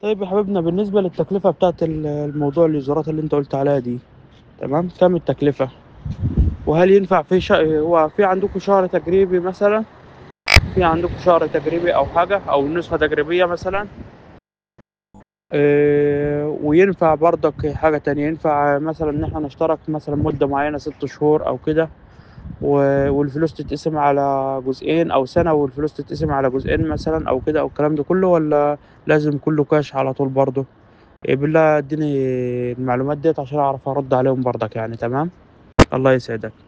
طيب يا حبيبنا بالنسبة للتكلفة بتاعة ال الموضوع الإيجارات اللي أنت قُلت عليها دي، تمام، كام التكلفة؟ وهل ينفع في ش هو في عندكم شهر تجريبي مثلًا؟ في عندكم شهر تجريبي أو حاجة أو نسخة تجريبية مثلًا؟ آآ وينفع برضك حاجة تانية، ينفع مثلًا إن إحنا نشترك مثلًا مدة معيّنة 6 شهور أو كده و والفلوس تتقسم على جزئين أو سَنة والفلوس تتقسم على جزئين مثلًا أو كده أو الكلام ده كُلّه والّا لازم كُلّه كاش على طول برضه؟ آآ بالله ادّيني المعلومات ديّة عشان أعرف أرُد عليهم برضك يعني تمام؟ الله يسعدك.